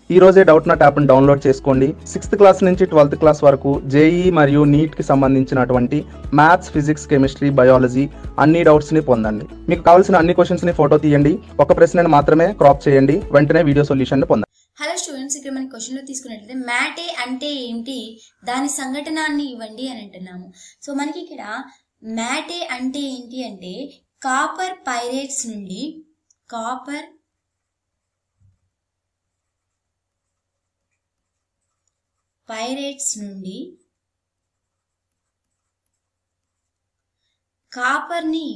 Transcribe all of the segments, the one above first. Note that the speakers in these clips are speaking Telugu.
ఈ రోజే డౌట్ నాట్ యాప్ని డౌన్లోడ్ చేసుకోండి సిక్స్త్ క్లాస్ నుంచి ట్వెల్త్ క్లాస్ వరకు జేఈ మరియు నీట్కి సంబంధించినటువంటి మ్యాథ్స్ ఫిజిక్స్ కెమిస్ట్రీ బయాలజీ అన్ని డౌట్స్ని పొందండి మీకు కావాల్సిన అన్ని క్వశ్చన్స్ని ఫోటో తీయండి ఒక ప్రశ్నను మాత్రమే క్రాప్ చేయండి వెంటనే వీడియో సొల్యూషన్ పొందండి హలో స్టూడెంట్స్ ఇక్కడ మన క్వశ్చన్లో తీసుకున్నట్లయితే మ్యాటే అంటే ఏంటి దాని సంఘటనాన్ని ఇవ్వండి అని అంటున్నాము సో మనకి ఇక్కడ మ్యాటే అంటే ఏంటి అంటే కాపర్ పైరేట్స్ నుండి కాపర్ పైరేట్స్ నుండి కాపర్ని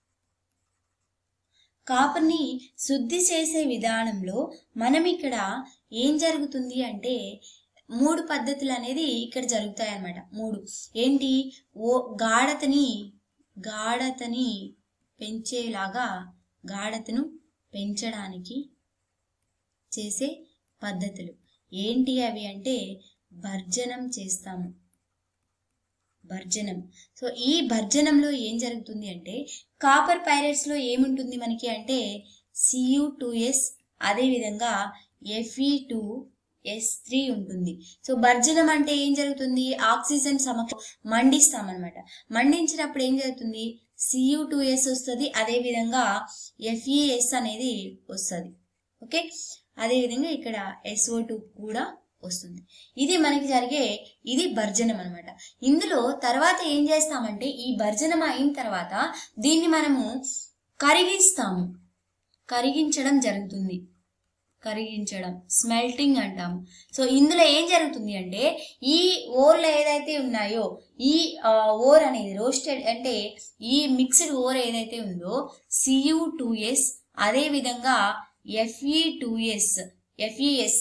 కాపర్ని శుద్ధి చేసే విధానంలో మనం ఇక్కడ ఏం జరుగుతుంది అంటే మూడు పద్ధతులు అనేది ఇక్కడ జరుగుతాయి అన్నమాట మూడు ఏంటి ఓ గాఢతని గాఢతని పెంచేలాగా గాఢతను పెంచడానికి చేసే పద్ధతులు ఏంటి అవి అంటే భర్జనం చేస్తాము భర్జనం సో ఈ భర్జనంలో ఏం జరుగుతుంది అంటే కాపర్ పైరెట్స్ లో ఏముంటుంది మనకి అంటే సియు టూ ఎస్ అదేవిధంగా ఎఫ్ఈ టూ ఎస్ త్రీ ఉంటుంది సో భర్జనం అంటే ఏం జరుగుతుంది ఆక్సిజన్ సమక్ష మండిస్తాం అనమాట మండించినప్పుడు ఏం జరుగుతుంది సియు టూ ఎస్ వస్తుంది అదేవిధంగా ఎఫ్ఈఎస్ అనేది వస్తుంది ఓకే అదేవిధంగా ఇక్కడ ఎస్ఓ టూ కూడా వస్తుంది ఇది మనకి జరిగే ఇది భర్జనం అనమాట ఇందులో తర్వాత ఏం చేస్తామంటే ఈ భర్జనం అయిన తర్వాత దీన్ని మనము కరిగిస్తాము కరిగించడం జరుగుతుంది కరిగించడం స్మెల్టింగ్ అంటాము సో ఇందులో ఏం జరుగుతుంది అంటే ఈ ఓర్లు ఏదైతే ఉన్నాయో ఈ ఆ, ఓర్ అనేది రోస్టెడ్ అంటే ఈ మిక్స్డ్ ఓర్ ఏదైతే ఉందో సియు టూ ఎస్ అదే విధంగా F E two S F E S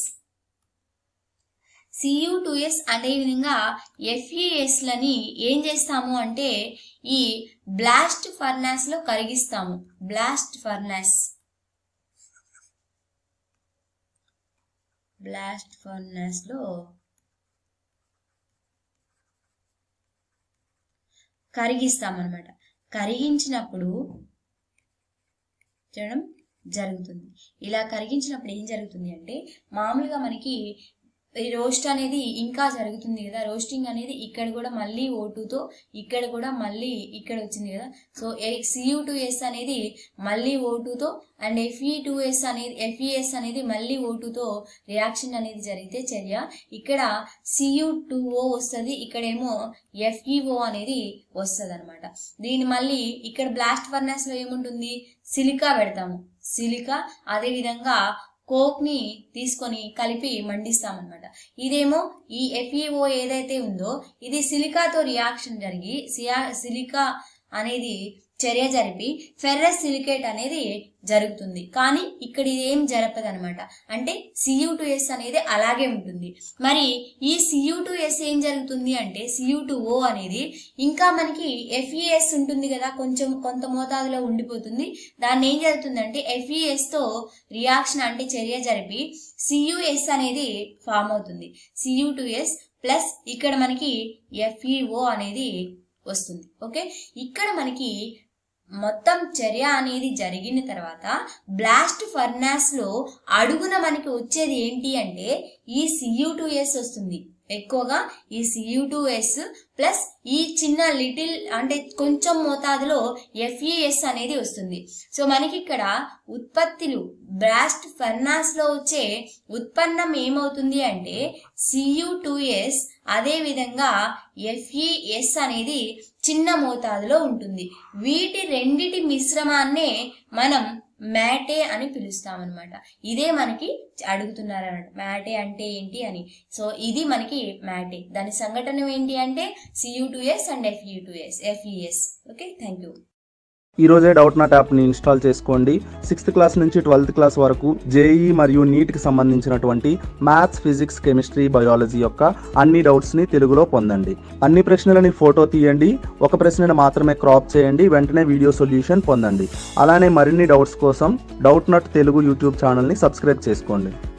C U two S అదేవిధంగా ఎఫ్ఈఎస్ లని ఏం చేస్తాము అంటే ఈ బ్లాస్ట్ ఫర్నాస్ లో కరిగిస్తాము బ్లాస్ట్ ఫర్నాస్ బ్లాస్ట్ ఫర్నాస్ లో కరిగిస్తామన్నమాట కరిగించినప్పుడు చేయడం జరుగుతుంది ఇలా కరిగించినప్పుడు ఏం జరుగుతుంది అంటే మామూలుగా మనకి ఈ రోస్ట్ అనేది ఇంకా జరుగుతుంది కదా రోస్టింగ్ అనేది ఇక్కడ కూడా మళ్ళీ ఓటుతో ఇక్కడ కూడా మళ్ళీ ఇక్కడ వచ్చింది కదా సో సియు టూ ఎస్ అనేది మళ్ళీ ఓటుతో అండ్ ఎఫ్ఈ టూ ఎస్ అనేది ఎఫ్ఈఎస్ అనేది మళ్ళీ ఓటుతో రియాక్షన్ అనేది జరిగితే చర్య ఇక్కడ సియు టూ ఓ వస్తుంది ఇక్కడేమో ఎఫ్ఈఓ అనేది వస్తుంది అనమాట దీన్ని మళ్ళీ ఇక్కడ బ్లాస్ట్ ఫర్నాస్ లో ఏముంటుంది సిలికా పెడతాము సిలికా అదే విధంగా కోక్ ని తీసుకొని కలిపి మండిస్తామన్నమాట ఇదేమో ఈ ఎఫ్ఈఓ ఏదైతే ఉందో ఇది సిలికాతో రియాక్షన్ జరిగి సియా సిలికా అనేది చర్య జరిపి ఫెర్రస్ సిలికేట్ అనేది జరుగుతుంది కానీ ఇక్కడ ఇదేం జరపదు అనమాట అంటే సియు టు ఎస్ అనేది అలాగే ఉంటుంది మరి ఈ సియు టు ఎస్ ఏం జరుగుతుంది అంటే సియు టు ఓ అనేది ఇంకా మనకి ఎఫ్ఈఎస్ ఉంటుంది కదా కొంచెం కొంత మోతాదులో ఉండిపోతుంది దాన్ని ఏం జరుగుతుందంటే ఎఫ్ఈఎస్ తో రియాక్షన్ అంటే చర్య జరిపి సియుఎస్ అనేది ఫామ్ అవుతుంది సియు టు ఎస్ ప్లస్ ఇక్కడ మనకి ఎఫ్ఈఓ అనేది వస్తుంది ఓకే ఇక్కడ మనకి మొత్తం చర్య అనేది జరిగిన తర్వాత బ్లాస్ట్ ఫర్నాస్ లో అడుగున మనకి వచ్చేది ఏంటి అంటే ఈ సియు టూ ఎస్ వస్తుంది ఎక్కువగా ఈ సియు టూ ఎస్ ప్లస్ ఈ చిన్న లిటిల్ అంటే కొంచెం మోతాదులో ఎఫ్ఈఎస్ అనేది వస్తుంది సో మనకి ఇక్కడ ఉత్పత్తులు బ్లాస్ట్ ఫర్నాస్ లో వచ్చే ఉత్పన్నం ఏమవుతుంది అంటే సియు టూ ఎస్ అదే విధంగా ఎఫ్ఈఎస్ అనేది చిన్న మోతాదులో ఉంటుంది వీటి రెండిటి మిశ్రమాన్నే మనం మ్యాటే అని పిలుస్తామన్నమాట ఇదే మనకి అడుగుతున్నారు అన్నమాట మ్యాటే అంటే ఏంటి అని సో ఇది మనకి మ్యాటే దాని సంఘటన ఏంటి అంటే C U two S and F E two S F E S okay thank you ఈ రోజే డౌట్ నాట్ యాప్ని ఇన్స్టాల్ చేసుకోండి సిక్స్త్ క్లాస్ నుంచి ట్వెల్త్ క్లాస్ వరకు జేఈ మరియు నీట్కి సంబంధించినటువంటి మ్యాథ్స్ ఫిజిక్స్ కెమిస్ట్రీ బయాలజీ యొక్క అన్ని డౌట్స్ని తెలుగులో పొందండి అన్ని ప్రశ్నలని ఫోటో తీయండి ఒక ప్రశ్నను మాత్రమే క్రాప్ చేయండి వెంటనే వీడియో సొల్యూషన్ పొందండి అలానే మరిన్ని డౌట్స్ కోసం డౌట్ నాట్ తెలుగు యూట్యూబ్ ఛానల్ని సబ్స్క్రైబ్ చేసుకోండి